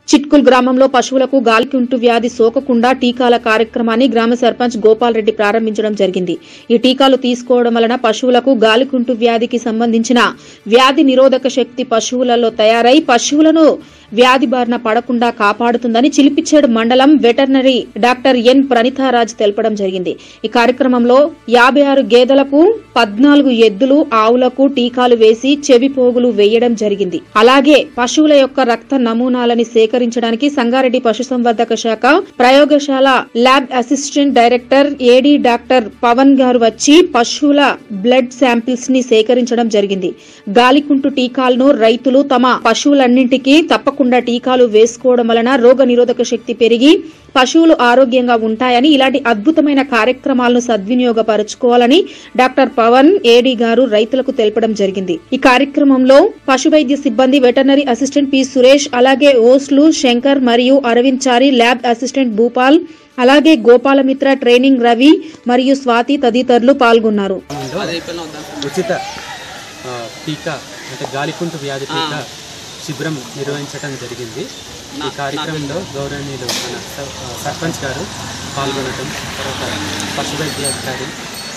చిట్కుల్ గ్రామంలో పశువులకు గాలికుంటు వ్యాధి సోకకుండా టీకాల కార్యక్రమాన్ని గ్రామ సర్పంచ్ గోపాల్ రెడ్డి ప్రారంభించడం జరిగింది ఈ టీకాలు తీసుకోవడం వలన పశువులకు గాలికుంటు వ్యాధికి సంబంధించిన వ్యాధి నిరోధక శక్తి పశువులలో తయారై పశువులను వ్యాధి బారిన పడకుండా కాపాడుతుందని చిలిపిచ్చేడు మండలం వెటర్నరీ డాక్టర్ ఎన్ ప్రణితారాజ్ తెలపడం జరిగింది ఈ కార్యక్రమంలో యాభై ఆరు గేదెలకు పద్నాలుగు ఎద్దులు ఆవులకు టీకాలు వేసి చెవి పోగులు వేయడం జరిగింది అలాగే పశువుల యొక్క రక్త నమూనాలని సేకరించడానికి సంగారెడ్డి పశుసంవర్ధక శాఖ ప్రయోగశాల lab assistant director AD doctor Pavan garu వచ్చి పశువుల బ్లడ్ శాంపిల్స్ ని సేకరించడం జరిగింది గాలికుంటు టీకాలను రైతులు తమ పశువులన్నింటికీ తప్పకుండా టీకాలు వేసుకోవడం వలన రోగ నిరోధక శక్తి పెరిగి పశువులు ఆరోగ్యంగా ఉంటాయని ఇలాంటి అద్భుతమైన కార్యక్రమాలను సద్వినియోగపరచుకోవాలని డాక్టర్ పవన్ ఏడీ గారు రైతులకు తెలపడం జరిగింది ఈ కార్యక్రమంలో పశు వైద్య సిబ్బంది వెటర్నరీ అసిస్టెంట్ పి సురేష్ అలాగే ఓస్లు శంకర్ మరియు అరవింద్ చారి ల్యాబ్ అసిస్టెంట్ భూపాల్ అలాగే గోపాలమిత్ర ట్రైనింగ్ రవి మరియు స్వాతి తదితరులు పాల్గొన్నారు ఉచిత ఆ, టీకా అంటే గాలికుంటు వ్యాధి టీకా శిబిరం నిర్వహించడం జరిగింది ఈ కార్యక్రమంలో గౌరవనీయులు మన స- ఆ, సర్పంచ్ గారు పాల్గొనడం తర్వాత పశు వైద్యాధికారి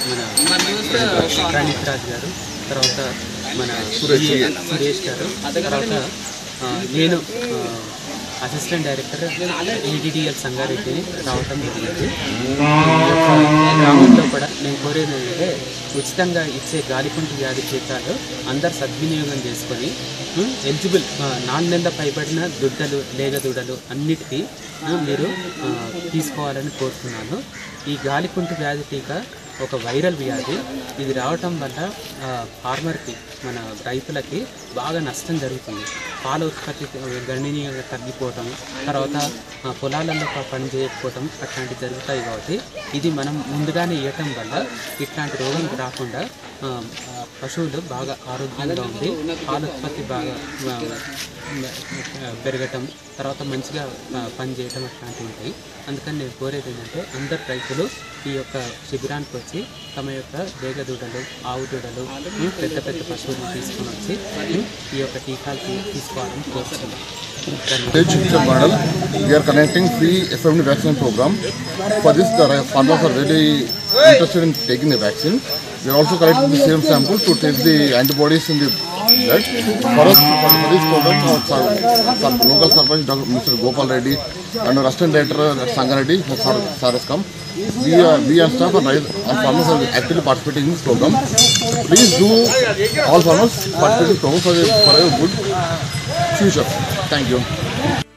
మన ప్రణీత్ రాజ్ గారు తర్వాత మన సురేష్ సురేష్ గారు తర్వాత ఆ, నేను ఆ, అసిస్టెంట్ డైరెక్టర్ ఏడిడిఎల్ సంగారెడ్డిని రావటం జరిగింది ఈ యొక్క గ్రామంలో కూడా నేను కోరేది ఏంటంటే ఉచితంగా ఇచ్చే గాలికుంటు వ్యాధి టీకాలు అందరు సద్వినియోగం చేసుకొని ఉమ్, ఎలిజిబుల్ ఆ, నాలుగు నెలల పైబడిన దుడ్డలు లేగ దుడ్డలు అన్నిటికీ ఆ, మీరు ఆ, తీసుకోవాలని కోరుతున్నాను ఈ గాలికుంటు వ్యాధి టీకా ఒక వైరల్ వ్యాధి ఇది రావటం వల్ల ఆ, ఫార్మర్కి మన రైతులకి బాగా నష్టం జరుగుతుంది పాల ఉత్పత్తి గణనీయంగా తగ్గిపోవటం తర్వాత ఆ, పొలాలలో ప- పని చేయకపోవటం అట్లాంటివి జరుగుతాయి కాబట్టి ఇది మనం ముందుగానే ఇవ్వటం వల్ల ఇట్లాంటి రోగం రాకుండా ఆ, ఆ, పశువులు బాగా ఆరోగ్యంగా ఉండి పాల ఉత్పత్తి బాగా ఆ, ఆ, పెరగటం తర్వాత మంచిగా ఆ, పని చేయటం అట్లాంటివి ఉంటాయి అందుకని నేను కోరేది ఏంటంటే అందరు రైతులు ఈ యొక్క శిబిరానికి వచ్చి తమ యొక్క వేగ దూడలు ఆవు దూడలు ఉమ్, పెద్ద పెద్ద పశువులను తీసుకొని వచ్చి ఉమ్, ఈ యొక్క టీకాలు తీ- తీసుకోవాలని కోరుతున్నాను Stage Chikicha model, we are connecting free FMD vaccine program. For this, the farmers are very interested in taking the vaccine. We are also collecting the same sample to take the antibodies in the blood. For us, for this program, our sar- sar- local sarpach, Dr. Mr. Gopal Reddy, and our assistant director, Sangareddy, sir, sir has come. We, are, we and staff and ri- and farmers are actively participating in this program. Please do all farmers participate in this program for a, for a good future. Thank you.